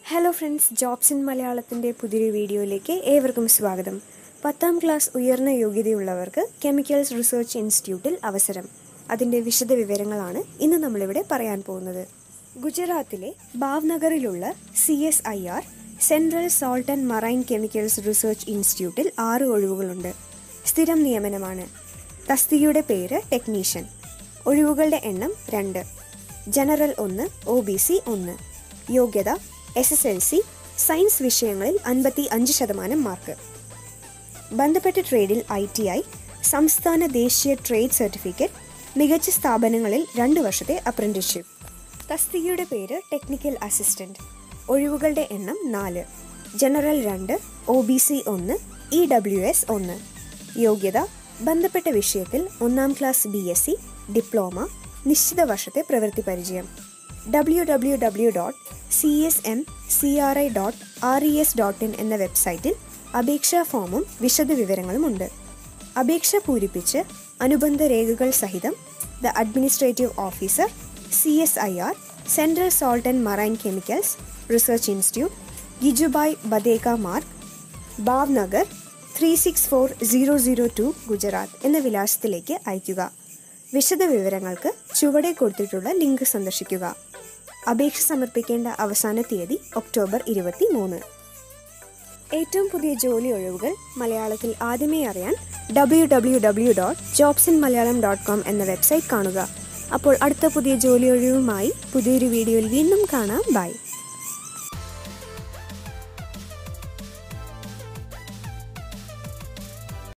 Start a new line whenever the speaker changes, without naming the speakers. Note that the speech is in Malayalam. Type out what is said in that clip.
ഹലോ ഫ്രണ്ട്സ് ജോബ്സ് ഇൻ മലയാളത്തിൻ്റെ പുതിയൊരു വീഡിയോയിലേക്ക് ഏവർക്കും സ്വാഗതം പത്താം ക്ലാസ് ഉയർന്ന യോഗ്യതയുള്ളവർക്ക് കെമിക്കൽസ് റിസർച്ച് ഇൻസ്റ്റിറ്റ്യൂട്ടിൽ അവസരം അതിൻ്റെ വിശദ വിവരങ്ങളാണ് ഇന്ന് നമ്മളിവിടെ പറയാൻ പോകുന്നത് ഗുജറാത്തിലെ ഭാവ്നഗറിലുള്ള C S I R central salt and marine chemicals research ഇൻസ്റ്റിറ്റ്യൂട്ടിൽ ആറ് ഒഴിവുകളുണ്ട് സ്ഥിരം നിയമനമാണ് തസ്തികയുടെ പേര് ടെക്നീഷ്യൻ ഒഴിവുകളുടെ എണ്ണം രണ്ട് ജനറൽ ഒന്ന് ഒ ബി സി ഒന്ന് യോഗ്യത S S L C science വിഷയങ്ങളിൽ അൻപത്തി അഞ്ച് ശതമാനം മാർക്ക് ബന്ധപ്പെട്ട ട്രേഡിൽ ഐ ടി ഐ സംസ്ഥാന ദേശീയ ട്രേഡ് സർട്ടിഫിക്കറ്റ് മികച്ച സ്ഥാപനങ്ങളിൽ രണ്ട് വർഷത്തെ അപ്രന്റീസ്ഷിപ്പ് തസ്തികയുടെ പേര് ടെക്നിക്കൽ അസിസ്റ്റന്റ് ഒഴിവുകളുടെ എണ്ണം നാല് ജനറൽ രണ്ട് ഒ ബി സി ഒന്ന് ഇ ഡബ്ല്യു എസ് ഒന്ന് യോഗ്യത ബന്ധപ്പെട്ട വിഷയത്തിൽ ഒന്നാം class B S C diploma നിശ്ചിത വർഷത്തെ പ്രവൃത്തി പരിചയം W W W dot C S M C R I dot R E S dot in എന്ന വെബ്സൈറ്റിൽ അപേക്ഷാ ഫോമും വിശദ വിവരങ്ങളും ഉണ്ട് അപേക്ഷ പൂരിപ്പിച്ച് അനുബന്ധ രേഖകൾ സഹിതം the administrative officer C S I R central salt and marine chemicals research institute ഗിജുബായ് Badheka Marg Bhavnagar three six four zero zero two Gujarat എന്ന വിലാസത്തിലേക്ക് അയയ്ക്കുക വിശദ വിവരങ്ങൾക്ക് ചുവടെ കൊടുത്തിട്ടുള്ള ലിങ്ക് സന്ദർശിക്കുക അപേക്ഷ സമർപ്പിക്കേണ്ട അവസാന തീയതി ഒക്ടോബർ ഇരുപത്തി മൂന്ന് ഏറ്റവും പുതിയ ജോലി ഒഴിവുകൾ മലയാളത്തിൽ ആദ്യമേ അറിയാൻ W W W dot jobs in Malayalam dot com എന്ന വെബ്സൈറ്റ് കാണുക അപ്പോൾ അടുത്ത പുതിയ ജോലി ഒഴിവുമായി പുതിയൊരു വീഡിയോയിൽ വീണ്ടും കാണാം ബൈ